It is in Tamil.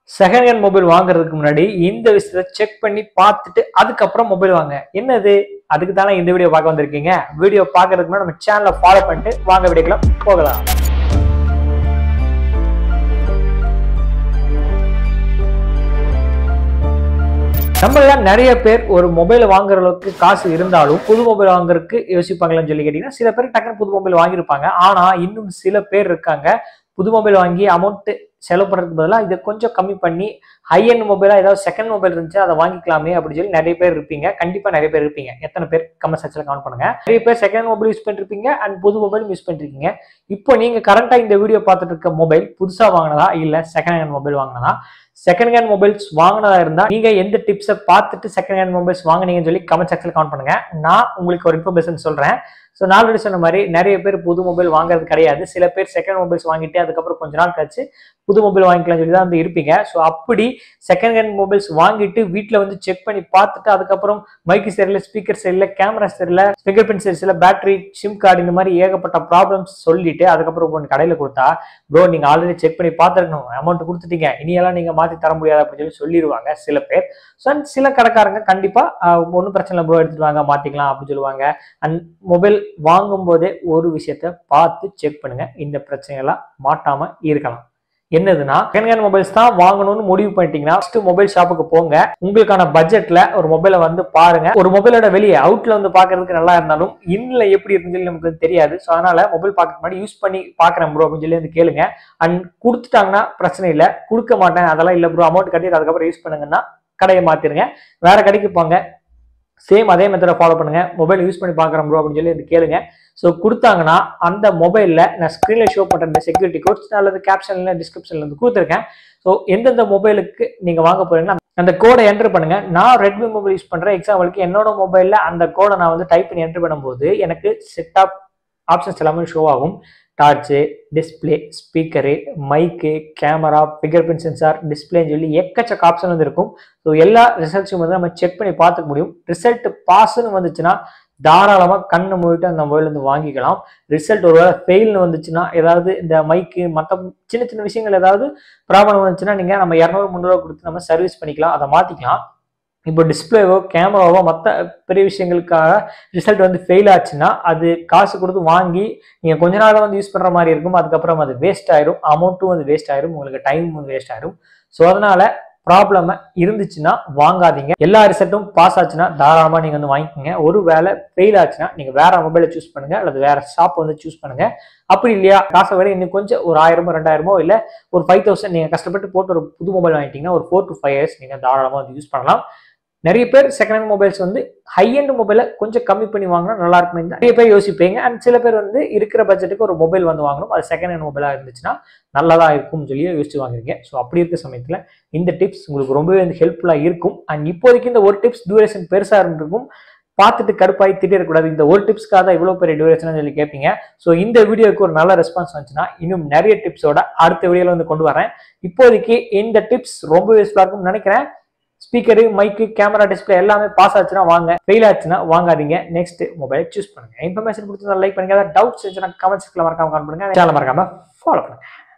செகண்ட் ஹேண்ட் மொபைல் வாங்குறதுக்கு முன்னாடி இந்த விஷயத்தை செக் பண்ணி பார்த்துட்டு அதுக்கப்புறம் மொபைல் வாங்க என்னது அதுக்கு தானே இந்த வீடியோ பார்க்க வந்திருக்கீங்க வீடியோ பார்க்கறதுக்கு முன்னாடி நம்ம சேனலை ஃபாலோ பண்ணிட்டு வாங்க வீடியோக்குள்ள போகலாம் நம்மள நிறைய பேர் ஒரு மொபைல் வாங்குற அளவுக்கு காசு இருந்தாலும் புது மொபைல் வாங்குறதுக்கு யோசிப்பாங்களான்னு சொல்லி கேட்டீங்கன்னா சில பேர் டக்குனு புது மொபைல் வாங்கியிருப்பாங்க ஆனா இன்னும் சில பேர் இருக்காங்க புது மொபைல் வாங்கி அமௌண்ட் செலவு பண்ணுறதுக்கு பதிலாக இதை கொஞ்சம் கம்மி பண்ணி ஹை எண்ட் மொபைலாக ஏதாவது செகண்ட் மொபைல் இருந்துச்சு அதை வாங்கிக்கலாமே அப்படின்னு சொல்லி நிறைய பேர் இருப்பீங்க கண்டிப்பாக நிறைய பேர் இருப்பீங்க எத்தனை பேர் கமெண்ட் செக்ஷனில் கமெண்ட் பண்ணுங்க நிறைய பேர் செகண்ட் மொபைல் யூஸ் பண்ணிருப்பீங்க அண்ட் புது மொபைல் யூஸ் பண்ணிருக்கீங்க இப்போ நீங்கள் கரண்ட்டாக இந்த வீடியோ பார்த்துட்டு இருக்க மொபைல் புதுசாக வாங்கினதா இல்லை செகண்ட் ஹேண்ட் மொபைல் வாங்கினதா செகண்ட் ஹேண்ட் மொபைல்ஸ் வாங்கினதா இருந்தா நீங்க எந்த டிப்ஸை பார்த்துட்டு செகண்ட் ஹேண்ட் மொபைல்ஸ் வாங்குனீங்கன்னு சொல்லி கமெண்ட் செக்ஷன்ல கமெண்ட் பண்ணுங்க நான் உங்களுக்கு ஒரு இன்ஃபர்மேஷன் சொல்றேன் ஸோ நான் ஆல்ரெடி சொன்ன மாதிரி நிறைய பேர் புது மொபைல் வாங்குறது கிடையாது சில பேர் செகண்ட் மொபைல்ஸ் வாங்கிட்டு அதுக்கப்புறம் கொஞ்ச நாள் கழிச்சு புது மொபைல் வாங்கிக்கலாம் சொல்லி தான் வந்து இருப்பீங்க ஸோ அப்படி செகண்ட் ஹேண்ட் மொபைல்ஸ் வாங்கிட்டு வீட்டில் வந்து செக் பண்ணி பார்த்துட்டு அதுக்கப்புறம் மைக்கு சரியில்லை ஸ்பீக்கர் சரியில்லை கேமரா சரியில்லை ஃபிங்கர் பிரிண்ட் சரியில்லை பேட்டரி சிம் கார்டு இந்த மாதிரி ஏகப்பட்ட ப்ராப்ளம்ஸ் சொல்லிட்டு அதுக்கப்புறம் ஒன்று கடையில் கொடுத்தா ப்ரோ நீங்க ஆல்ரெடி செக் பண்ணி பார்த்துருக்கணும் அமௌண்ட் கொடுத்துட்டீங்க இனியெல்லாம் நீங்க மாத்தி தர முடியாது அப்படின்னு சொல்லி சொல்லிடுவாங்க சில பேர் ஸோ சில கடைக்காரங்க கண்டிப்பா ஒன்றும் பிரச்சனை இல்லை ப்ரோ எடுத்துட்டு வாங்க மாத்திக்கலாம் அப்படின்னு சொல்லுவாங்க அண்ட் மொபைல் வாங்கும் போதே ஒரு விஷயத்த பார்த்து செக் பண்ணுங்க இந்த பிரச்சனையெல்லாம் மாட்டாம இருக்கலாம் என்னதுன்னா செகண்ட் ஹேண்ட் மொபைல்ஸ் தான் வாங்கணும்னு முடிவு பண்ணிட்டீங்கன்னா ஃபர்ஸ்ட் மொபைல் ஷாப்புக்கு போங்க உங்களுக்கான பட்ஜெட்ல ஒரு மொபைலை வந்து பாருங்க ஒரு மொபைலோட வெளியே அவுட்ல வந்து பாக்குறதுக்கு நல்லா இருந்தாலும் இன்னில் எப்படி இருக்குன்னு சொல்லி நமக்கு வந்து தெரியாது ஸோ அதனால மொபைல் பார்க்க முன்னாடி யூஸ் பண்ணி பாக்குறேன் ப்ரோ அப்படின்னு சொல்லி வந்து கேளுங்க அண்ட் கொடுத்துட்டாங்கன்னா பிரச்சனை இல்லை கொடுக்க மாட்டேன் அதெல்லாம் இல்லை ப்ரோ அமௌண்ட் கட்டிட்டு அதுக்கப்புறம் யூஸ் பண்ணுங்கன்னா கடையை மாத்திருங்க வேற கடைக்கு போங்க சேம் அதே மெத்தடை ஃபாலோ பண்ணுங்க மொபைல் யூஸ் பண்ணி பார்க்குறேன் ப்ரோ அப்படின்னு சொல்லி வந்து கேளுங்க ஸோ கொடுத்தாங்கன்னா அந்த மொபைலில் நான் ஸ்க்ரீனில் ஷோ பண்ணுற இந்த செக்யூரிட்டி கோட்ஸ் அல்லது கேப்ஷனில் டிஸ்கிரிப்ஷனில் வந்து கொடுத்துருக்கேன் ஸோ எந்தெந்த மொபைலுக்கு நீங்கள் வாங்க போறீங்கன்னா அந்த கோடை என்டர் பண்ணுங்க நான் ரெட்மி மொபைல் யூஸ் பண்ணுறேன் எக்ஸாம்பிளுக்கு என்னோட மொபைலில் அந்த கோடை நான் வந்து டைப் பண்ணி என்டர் பண்ணும்போது எனக்கு செட் ஆஃப் ஆப்ஷன்ஸ் எல்லாமே ஷோ ஆகும் torch display speaker mic camera fingerprint sensor டிஸ்பிளேன்னு சொல்லி எக்கச்சக்க ஆப்ஷன் வந்து இருக்கும் ஸோ எல்லா ரிசல்ட்ஸும் வந்து நம்ம செக் பண்ணி பார்த்துக்க முடியும் ரிசல்ட் பாஸ்ன்னு வந்துச்சுன்னா தாராளமாக கண்ணை மூடிட்டு அந்த மொபைல் வந்து வாங்கிக்கலாம் ரிசல்ட் ஒருவேளை ஃபெயில்னு வந்துச்சுன்னா ஏதாவது இந்த மைக்கு மற்ற சின்ன சின்ன விஷயங்கள் ஏதாவது ப்ராப்ளம் வந்துச்சுன்னா நீங்கள் நம்ம இரநூறு முந்நூறுவா கொடுத்து நம்ம சர்வீஸ் பண்ணிக்கலாம் அதை மாற்றிக்கலாம் இப்போ டிஸ்பிளேவோ கேமராவோ மற்ற பெரிய விஷயங்களுக்காக ரிசல்ட் வந்து ஃபெயில் ஆச்சுன்னா அது காசு கொடுத்து வாங்கி நீங்கள் கொஞ்ச நாள் வந்து யூஸ் பண்ணுற மாதிரி இருக்கும் அதுக்கப்புறம் அது வேஸ்ட் ஆயிரும் அமௌண்ட்டும் வந்து வேஸ்ட் ஆயிரும் உங்களுக்கு டைம் வந்து வேஸ்ட் ஆயிரும் ஸோ அதனால ப்ராப்ளம் இருந்துச்சுன்னா வாங்காதீங்க எல்லா ரிசல்ட்டும் பாஸ் ஆச்சுன்னா தாராளமாக நீங்கள் வந்து வாங்கிக்கோங்க ஒரு வேலை ஃபெயில் ஆச்சுன்னா நீங்கள் வேற மொபைலை சூஸ் பண்ணுங்க அல்லது வேற ஷாப் வந்து சூஸ் பண்ணுங்க அப்படி இல்லையா காசை விட இன்னும் கொஞ்சம் ஒரு ஆயிரமோ ரெண்டாயிரமோ இல்லை ஒரு ஃபைவ் தௌசண்ட் நீங்கள் கஷ்டப்பட்டு போட்டு ஒரு புது மொபைல் வாங்கிட்டீங்கன்னா ஒரு ஃபோர் டு ஃபைவ் இயர்ஸ் நீங்கள் தாராளமாக வந்து யூஸ் பண்ணலாம் நிறைய பேர் செகண்ட் ஹேண்ட் மொபைல்ஸ் வந்து ஹை எண்ட் மொபைலை கொஞ்சம் கம்மி பண்ணி வாங்கினா நல்லா இருக்கும் நிறைய பேர் யோசிப்பீங்க அண்ட் சில பேர் வந்து இருக்கிற பட்ஜெட்டுக்கு ஒரு மொபைல் வந்து வாங்கணும் அது செகண்ட் ஹேண்ட் மொபைலாக இருந்துச்சுன்னா நல்லதா இருக்கும்னு சொல்லி யோசிச்சு வாங்குறீங்க ஸோ அப்படி இருக்க சமயத்தில் இந்த டிப்ஸ் உங்களுக்கு ரொம்பவே வந்து ஹெல்ப்ஃபுல்லாக இருக்கும் அண்ட் இப்போதைக்கு இந்த ஒரு டிப்ஸ் டியூரேஷன் பெருசாக இருந்திருக்கும் பார்த்துட்டு கருப்பாய் திட்டிடக்கூடாது இந்த ஒரு டிப்ஸ்க்காக தான் இவ்வளோ பெரிய டியூரேஷன் சொல்லி கேட்பீங்க ஸோ இந்த வீடியோக்கு ஒரு நல்ல ரெஸ்பான்ஸ் வந்துச்சுன்னா இன்னும் நிறைய டிப்ஸோட அடுத்த வீடியோவில் வந்து கொண்டு வரேன் இப்போதைக்கு இந்த டிப்ஸ் ரொம்ப யூஸ்ஃபுல்லாக இருக்கும்னு நினைக்கிறேன் ஸ்பீக்கரு மைக்கு கேமரா டிஸ்பிளே எல்லாமே பாஸ் ஆச்சுன்னா வாங்க ஃபெயில் ஆச்சுன்னா வாங்காதீங்க நெக்ஸ்ட் மொபைல் சூஸ் பண்ணுங்க இன்ஃபர்மேஷன் கொடுத்து லைக் பண்ணுங்க ஏதாவது டவுட்ஸ் இருந்துச்சுன்னா கமெண்ட்ஸ்ல மறக்காம கமெண்ட் பண்ணுங்க சேனல் மறக்காம ஃபாலோ பண்ணுங்க